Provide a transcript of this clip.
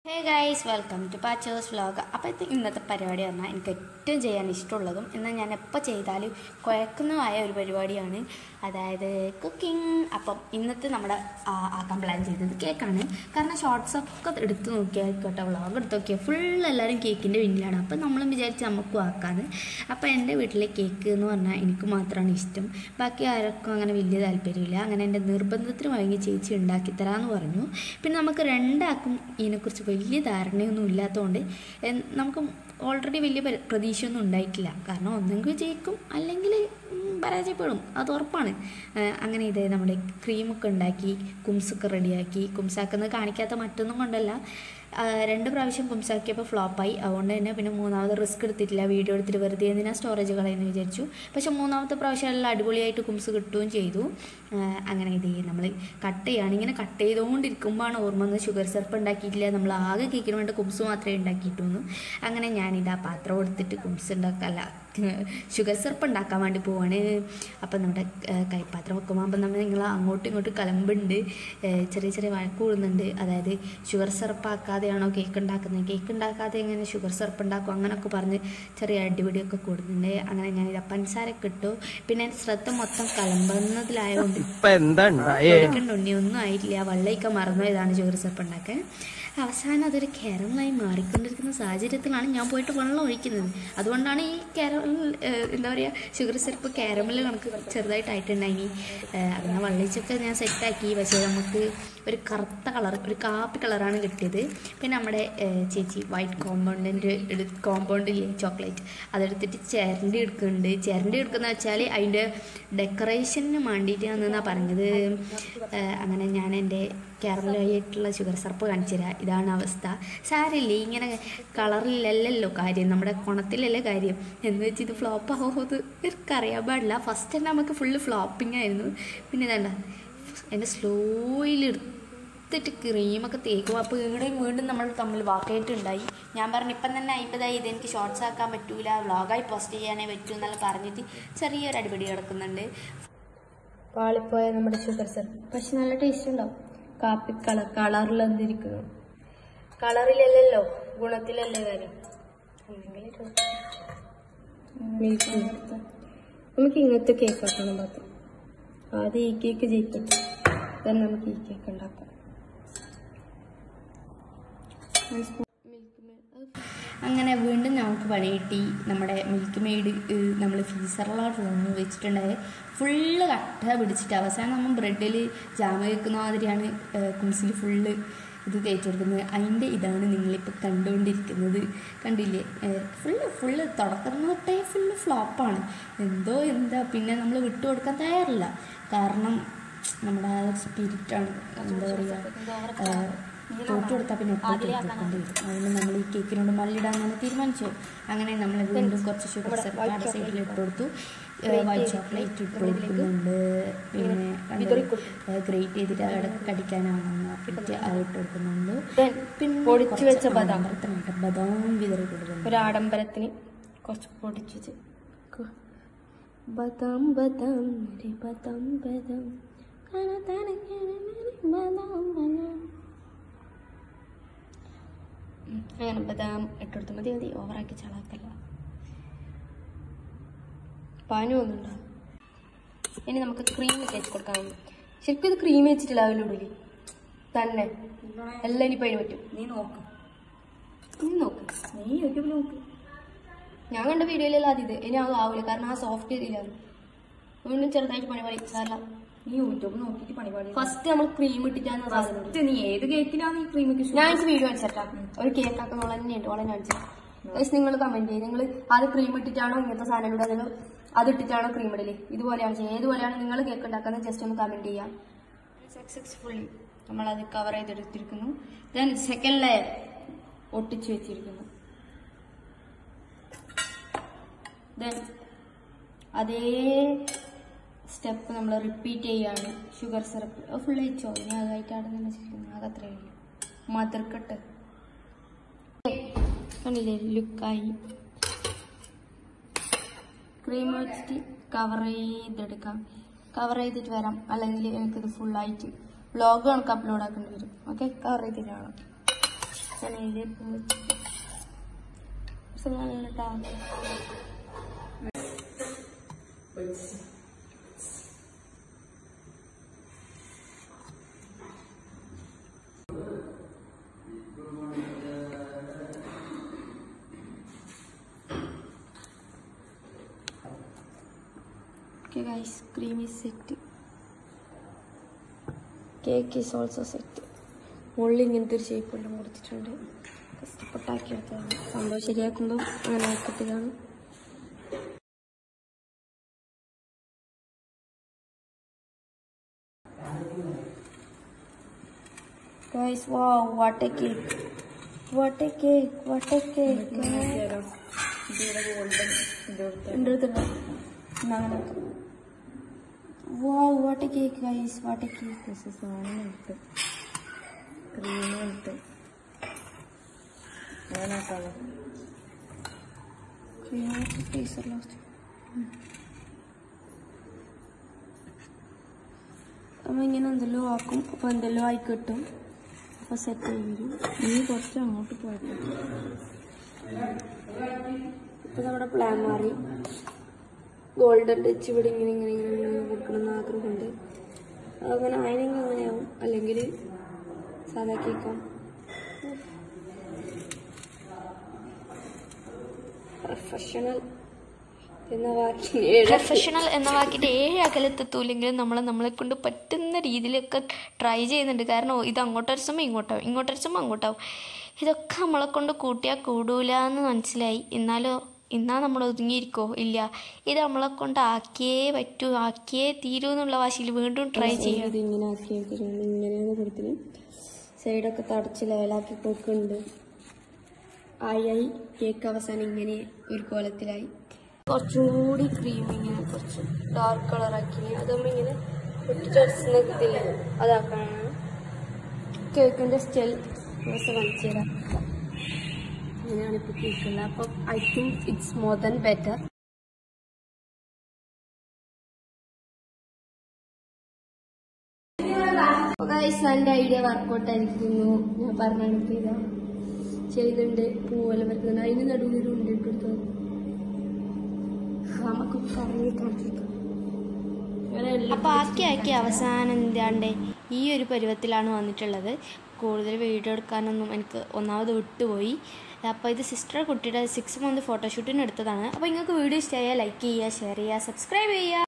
Hey guys welcome to പാച്ചേഴ്സ് vlog അപ്പോൾ ഇത് ഇന്നത്തെ പരിപാടി പറഞ്ഞാൽ എനിക്ക് ഏറ്റവും ചെയ്യാൻ ഇഷ്ടമുള്ളതും എന്നാൽ ഞാൻ എപ്പോൾ ചെയ്താലും കുഴക്കുന്നതുമായ ഒരു പരിപാടിയാണ് അതായത് കുക്കിംഗ് അപ്പം ഇന്നത്തെ നമ്മുടെ ആ, ആക്കാൻ പ്ലാൻ ചെയ്തത് കേക്കാണ് കാരണം ഷോർട്സ് ഒക്കെ എടുത്ത് നോക്കിയാൽ കേട്ടോ വ്ളോഗ് എടുത്ത് നോക്കിയാൽ ഫുൾ എല്ലാവരും കേക്കിൻ്റെ പിന്നിലാണ് അപ്പം നമ്മളും വിചാരിച്ച് നമുക്കും ആക്കാന്ന് അപ്പോൾ എൻ്റെ വീട്ടിലെ കേക്ക് എന്ന് പറഞ്ഞാൽ എനിക്ക് മാത്രമാണ് ഇഷ്ടം ബാക്കി ആർക്കും അങ്ങനെ വലിയ താല്പര്യമില്ല അങ്ങനെ എൻ്റെ നിർബന്ധത്തിന് വാങ്ങി ചേച്ചി ഉണ്ടാക്കി തരാമെന്ന് പറഞ്ഞു പിന്നെ നമുക്ക് രണ്ടാക്കും ഇതിനെക്കുറിച്ച് വലിയ ധാരണയൊന്നും ഇല്ലാത്തതുകൊണ്ട് എൻ- നമുക്ക് ഓൾറെഡി വലിയ പരി- പ്രതീക്ഷയൊന്നും ഉണ്ടായിട്ടില്ല കാരണം ഒന്നെങ്കിൽ ജയിക്കും അല്ലെങ്കിൽ ഉം, പരാജയപ്പെടും അത് ഉറപ്പാണ് ആ, അങ്ങനെ ഇതേ നമ്മൾ ക്രീമൊക്കെ ഉണ്ടാക്കി കുംസൊക്കെ റെഡിയാക്കി കുംസാക്കുന്നത് കാണിക്കാത്ത മറ്റൊന്നും കൊണ്ടല്ല ആ, രണ്ട് പ്രാവശ്യം കുംസാക്കിയപ്പോൾ ഫ്ലോപ്പായി അതുകൊണ്ട് തന്നെ പിന്നെ മൂന്നാമത് റിസ്ക് എടുത്തിട്ടില്ല വീഡിയോ എടുത്തിട്ട് വെറുതെ എന്തിനാ സ്റ്റോറേജ് കളയെന്ന് വിചാരിച്ചു പക്ഷെ മൂന്നാമത്തെ പ്രാവശ്യം എല്ലാം അടിപൊളിയായിട്ട് കുംസ് കിട്ടുകയും ചെയ്തു ആ, അങ്ങനെ ഇത് നമ്മൾ കട്ട് ചെയ്യാണ് ഇങ്ങനെ കട്ട് ചെയ്തുകൊണ്ടിരിക്കുമ്പോഴാണ് ഓർമ്മ വന്നത് ഷുഗർ സിറപ്പ് ഉണ്ടാക്കിയിട്ടില്ല നമ്മൾ ആകെ കേക്കിന് വേണ്ട കുംസ് മാത്രമേ ഉണ്ടാക്കിയിട്ടുള്ളൂ അങ്ങനെ ഞാനിതാ പാത്രം എടുത്തിട്ട് കുംസ് ഉണ്ടാക്കല്ല ഷുഗർ സിറപ്പ് ഉണ്ടാക്കാൻ വേണ്ടി പോവാണ് അപ്പം നമ്മുടെ ആ, കൈപ്പാത്രം വെക്കുമ്പോൾ അപ്പം നമ്മൾ നിങ്ങൾ അങ്ങോട്ടും ഇങ്ങോട്ടും കലമ്പുണ്ട് ഏ, ചെറിയ ചെറിയ വഴക്ക് കൂടുന്നുണ്ട് അതായത് ഷുഗർ സിറപ്പ് ആക്കാതെയാണോ കേക്ക് ഉണ്ടാക്കുന്നത് കേക്ക് ഉണ്ടാക്കാതെ എങ്ങനെ ഷുഗർ സിറപ്പ് ഉണ്ടാക്കും അങ്ങനെയൊക്കെ പറഞ്ഞ് ചെറിയ അടിപിടിയൊക്കെ കൂടുന്നുണ്ട് അങ്ങനെ ഞാനിത് പഞ്ചസാരൊക്കെ ഇട്ടു പിന്നെ എൻ്റെ ശ്രദ്ധ മൊത്തം കലമ്പുന്നതിലായതുകൊണ്ട് ഇപ്പൊ എന്താ ഉണ്ടായേ എടുക്കണ്ട ഉണ്ണി ഒന്നും ആയിട്ടില്ല വെള്ളമൊക്കെ മറന്നുപോയതാണ് ഷുഗർ സിറപ്പ് ഉണ്ടാക്കാൻ അവസാനം അതൊരു കേരളമായി മാറിക്കൊണ്ടിരിക്കുന്ന സാഹചര്യത്തിലാണ് ഞാൻ പോയിട്ട് വെള്ളം ഒഴിക്കുന്നത് അതുകൊണ്ടാണ് ഈ കേരള എന്താ പറയുക ഷുഗർ സിറപ്പ് കാരമൽ കണക്ക് ചെറുതായിട്ടായിട്ടുണ്ടായിനി അങ്ങനെ വെള്ളയിച്ചൊക്കെ ഞാൻ സെറ്റാക്കി പക്ഷേ നമുക്ക് ഒരു കറുത്ത കളർ ഒരു കാപ്പി കളറാണ് കിട്ടിയത് പിന്നെ നമ്മുടെ ഏഹ്, ചേച്ചി വൈറ്റ് കോമ്പൗണ്ടിൻ്റെ കോമ്പൗണ്ടില്ലേ ചോക്ലേറ്റ് അതെടുത്തിട്ട് ചേരണ്ടി എടുക്കുന്നുണ്ട് ചേരണ്ടി എടുക്കുന്ന വെച്ചാൽ അതിൻ്റെ ഡെക്കറേഷന് വേണ്ടിയിട്ടാണെന്നാണ് പറഞ്ഞത് ഏഹ്, അങ്ങനെ ഞാൻ എൻ്റെ കേരളമായിട്ടുള്ള ഷുഗർ സിറപ്പ് കാണിച്ചു തരാം ഇതാണ് അവസ്ഥ സാരില്ലേ ഇങ്ങനെ കളറിലല്ലല്ലോ കാര്യം നമ്മുടെ കുണത്തിലല്ലേ കാര്യം എന്ന് വെച്ച് ഇത് ഫ്ലോപ്പ് ആവുന്നത് എനിക്കറിയാൻ പാടില്ല ഫസ്റ്റ് തന്നെ നമുക്ക് ഫുള്ള് ഫ്ലോപ്പിംഗ് ആയിരുന്നു പിന്നെ ഇതാണ്ട എൻ്റെ സ്ലോയിൽ എടുത്തിട്ട് ക്രീമൊക്കെ തേക്കും അപ്പോൾ ഇവിടെയും വീണ്ടും നമ്മൾ തമ്മിൽ വാക്കായിട്ടുണ്ടായി ഞാൻ പറഞ്ഞു ഇപ്പം തന്നെ അമ്പതായി ഇതെനിക്ക് ഷോർട്സ് ആക്കാൻ പറ്റൂല വ്ളോഗായി പോസ്റ്റ് ചെയ്യാനേ പറ്റൂ എന്നെല്ലാം പറഞ്ഞിട്ട് ചെറിയൊരു അടിപൊളി കിടക്കുന്നുണ്ട് പാളിപ്പോയ നമ്മുടെ ഷുഗർ സിറപ്പ് പക്ഷെ നല്ല ടേസ്റ്റ് ഉണ്ടാവും കാപ്പി കളർ കളറിൽ എന്തിരിക്കുന്നു കളറിലല്ലല്ലോ ഗുണത്തിലല്ലേ കാര്യം മിൽക്ക് നമുക്ക് ഇങ്ങനത്തെ കേക്ക് ആക്കണം പാത്രം ആദ്യം ഈ കേക്ക് ജയിക്കട്ടെ then നമുക്ക് ഈ കേക്ക് ഉണ്ടാക്കാം അങ്ങനെ വീണ്ടും നമുക്ക് പണി കിട്ടി നമ്മുടെ മിൽക്ക് മെയ്ഡ് നമ്മൾ ഫീസറുള്ള റൂമിൽ വെച്ചിട്ടുണ്ടായത് ഫുള്ള് കട്ട പിടിച്ചിട്ട് അവസാനം നമ്മൾ ബ്രെഡിൽ ജാമ വെക്കുന്ന മാതിരിയാണ് കുംസിൽ ഫുള്ള് ഇത് തേച്ച് കൊടുക്കുന്നത് അതിൻ്റെ ഇതാണ് നിങ്ങളിപ്പോൾ കണ്ടുകൊണ്ടിരിക്കുന്നത് കണ്ടില്ലേ ഫുള്ള് ഫുള്ള് തുടക്കം തൊട്ടേ ഫുള്ള് ഫ്ലോപ്പാണ് എന്തോ എന്താ പിന്നെ നമ്മൾ വിട്ടുകൊടുക്കാൻ തയ്യാറില്ല കാരണം നമ്മുടെ ആ ഒരു സ്പിരിറ്റാണ് എന്താ പറയുക തോറ്റു കൊടുത്താൽ പിന്നെ എപ്പോൾ കേൾക്കേണ്ടി വരും അതുകൊണ്ട് നമ്മൾ ഈ കേക്കിനോട് മല്ലിടാൻ അങ്ങനെ തീരുമാനിച്ചു അങ്ങനെ നമ്മൾ വീണ്ടും കുറച്ച് ഷുഗർ സിറപ്പ് സൈഡിൽ ഇട്ട് കൊടുത്തു വൈറ്റ് ചോക്ലേറ്റ് ഇട്ട് കൊടുക്കുന്നുണ്ട് പിന്നെ ഗ്രേറ്റ് ചെയ്തിട്ട് അവിടെ കടിക്കാനാണെന്ന് പറഞ്ഞിട്ട് അത് ഇട്ട് കൊടുക്കുന്നുണ്ട് പിന്നെ പൊടിച്ച് കുറച്ച് വെച്ച ബദാം. ആഡംബരത്തിനായിട്ട് ബദാം വിതറി കൊടുക്കുന്നുണ്ട് ഒരു ആഡംബരത്തിന് കുറച്ച് പൊടിച്ച് വെച്ച് ബദാം ബദാം മേരെ ബദാം ബദാം കാണാതാണെങ്കിൽ മേരെ ബദാം ബദാം ഉം, അങ്ങനെ ബദാം ഇട്ടെടുത്ത് മതി മതി ഓവറാക്കി ചളാക്കല്ല പാനു ഒന്നുണ്ടോ ഇനി നമുക്ക് ക്രീം തേച്ച് കൊടുക്കാം ശരിക്കും ഇത് ക്രീം വെച്ചിട്ടില്ല അതിലൂടെ തന്നെ എല്ലാം ഇനിയിപ്പോൾ അതിന് പറ്റും നീ നോക്ക് നീ നോക്ക് നീ യൂട്യൂബിൽ നോക്ക് ഞാൻ കണ്ട വീഡിയോയിലെല്ലാം അത് ഇത് ഇനി അത് ആവില്ല കാരണം ആ സോഫ്റ്റ് ഇതിലാണ് വീണ്ടും ചെറുതായിട്ട് പണി പണി സാറല്ല നീ യൂട്യൂബ് നോക്കിയിട്ട് പണി പാടി ഫസ്റ്റ് നമ്മൾ ക്രീം ഇട്ടിട്ടാണ് സാധനം ഫസ്റ്റ് നീ ഏത് കേക്കിലാണ് ഈ ക്രീമൊക്കെ ഞാൻ എനിക്ക് വീഡിയോ അടിച്ചേട്ടാ ഒരു കേക്ക് ആക്കുന്ന വളരെ ഉണ്ട് വളരെ അടിച്ചത് നിങ്ങൾ കമന്റ് ചെയ്ത് നിങ്ങൾ അത് ക്രീം ഇട്ടിട്ടാണോ ഇങ്ങനത്തെ സാധനം ഇടുക അതോ അത് ഇട്ടിട്ടാണോ ക്രീം ഇടല് ഇതുപോലെയാണ് ചെയ്യുക ഏതുപോലെയാണ് നിങ്ങൾ കേക്ക് ഉണ്ടാക്കുന്നത് ജസ്റ്റ് ഒന്ന് കമന്റ് ചെയ്യാം സക്സസ്ഫുള്ളി നമ്മളത് കവർ ചെയ്തെടുത്തിരിക്കുന്നു ദെൻ സെക്കൻഡ് ലെയർ ഒട്ടിച്ചു വെച്ചിരിക്കുന്നു ദെൻ അതേ സ്റ്റെപ്പ് നമ്മൾ റിപ്പീറ്റ് ചെയ്യാണ് ഷുഗർ സിറപ്പ് അത് ഫുൾ അയച്ചോ ഇനി അതായിട്ടാണ് തന്നെ വെച്ചിരിക്കുന്നത് അത് അത്രയേ ഉള്ളൂ മദർക്കട്ട് കണ്ടില്ലേ ലുക്കായി ക്രീം വെച്ചിട്ട് കവർ ചെയ്തെടുക്കാം കവർ ചെയ്തിട്ട് വരാം അല്ലെങ്കിൽ എനിക്കിത് ഫുള്ളായിട്ട് വ്ളോഗ് കണക്ക് അപ്ലോഡ് ആക്കേണ്ടി വരും ഓക്കെ കവർ ചെയ്തിട്ട് വേണം അവസാനം അതിലേക്ക് വെച്ച് കുറച്ച് നല്ല ട്ടാ. Okay guys, cream is set. Cake is also set മുകളിൽ ഇങ്ങനത്തെ ഒരു ഷേപ്പ് എല്ലാം കൊടുത്തിട്ടുണ്ട് കഷ്ടപ്പെട്ടാക്കിയെടുത്തതാണ് സംഭവം ശരിയാക്കുമ്പോൾ അങ്ങനെ ആക്കിയിട്ടതാണ് Guys, wow, what a cake. What a cake, what a cake. എൻ്റെ അടുത്തുണ്ടോ എന്നാ അങ്ങനെ wow what a cake guys what a cake സാധനം എടുത്ത് ക്രീം എടുത്ത് അങ്ങനെയാക്കാമോ ഫ്രീസറിലാണ് നമ്മൾ ഇങ്ങനെ എന്തെല്ലോ ആക്കും അപ്പോൾ എന്തെല്ലോ ആയി കിട്ടും അപ്പോൾ സെറ്റ് ആയി വരും നീ കുറച്ച് അങ്ങോട്ട് പോയപ്പോ ഇപ്പോൾ നമ്മുടെ പ്ലാൻ മാറി ഗോൾഡൻ ടച്ച് ഇവിടെ ഇങ്ങനെ ഇങ്ങനെ ഇങ്ങനെ ഇങ്ങനെ കൊടുക്കണം എന്ന് ആഗ്രഹമുണ്ട് അതങ്ങനെ ആയെങ്കിൽ അങ്ങനെയാവും അല്ലെങ്കിൽ സാധാ കേക്കാം പ്രൊഫഷണൽ എന്ന വാക്കിന് പ്രൊഫഷണൽ എന്ന വാക്കിന്റെ ഏഴ് അകലത്തെത്തൂല്ലെങ്കിലും നമ്മൾ നമ്മളെ കൊണ്ട് പറ്റുന്ന രീതിയിലൊക്കെ ട്രൈ ചെയ്യുന്നുണ്ട് കാരണം ഇത് അങ്ങോട്ടടിച്ചുമ്പോൾ ഇങ്ങോട്ടാവും ഇങ്ങോട്ടടിച്ചുമ്പോൾ അങ്ങോട്ടാവും ഇതൊക്കെ നമ്മളെ കൊണ്ട് കൂട്ടിയാൽ കൂടൂല എന്ന് മനസ്സിലായി എന്നാലോ എന്നാ നമ്മൾ ഒതുങ്ങിയിരിക്കോ ഇല്ല ഇത് നമ്മളെ കൊണ്ട് ആക്കിയേ പറ്റൂ ആക്കിയേ തീരൂ എന്നുള്ള വാശിയിൽ വീണ്ടും ട്രൈ ചെയ്യാം ഇത് ഇങ്ങനെ ആക്കി വെച്ചിട്ടുണ്ട് ഇങ്ങനെയാണ് കൊടുത്തിന് സൈഡൊക്കെ തടച്ച് ലെവലാക്കി കൊടുക്കുന്നുണ്ട് ആയി ആയി കേക്ക് അവസാനം ഇങ്ങനെ ഒരു കോലത്തിലായി കുറച്ചും കൂടി ക്രീം ഇങ്ങനെ കുറച്ച് ഡാർക്ക് കളറാക്കി അതാകുമ്പോൾ ഇങ്ങനെ ഒട്ടിച്ചടിച്ചില്ല അതാക്കാനാണ് കേക്കിൻ്റെ സ്റ്റെൽ ദിവസം കാണിച്ചു തരാം അങ്ങനെയാണ് ഇപ്പോൾ കേക്കുള്ളത് അപ്പം I think it's more than better guys എൻ്റെ ഐഡിയ വർക്കൗട്ട് ആയിരിക്കുന്നു ഞാൻ പറഞ്ഞെടുത്ത് ഇതാ ചെയ്തിട്ടുണ്ട് പൂവെല്ലാം വരുന്നുണ്ട് അതിന് നടുവിൽ ഉണ്ട് ഇട്ടെടുത്ത് നമുക്ക് കറങ്ങി കാണിക്കാം അങ്ങനെ എല്ലാം അപ്പോൾ ആക്കി ആക്കി അവസാനം എന്താണ്ട് ഈ ഒരു പരുവത്തിലാണ് വന്നിട്ടുള്ളത് കൂടുതൽ വീഡിയോ എടുക്കാനൊന്നും എനിക്ക് ഒന്നാമത് വിട്ടുപോയി അപ്പോൾ ഇത് സിസ്റ്റർ കുട്ടിയുടെ സിക്സ് മന്ത് ഫോട്ടോഷൂട്ടിന് എടുത്തതാണ് അപ്പോൾ നിങ്ങൾക്ക് വീഡിയോ ഇഷ്ടമായാൽ ലൈക്ക് ചെയ്യുക ഷെയർ ചെയ്യുക സബ്സ്ക്രൈബ് ചെയ്യുക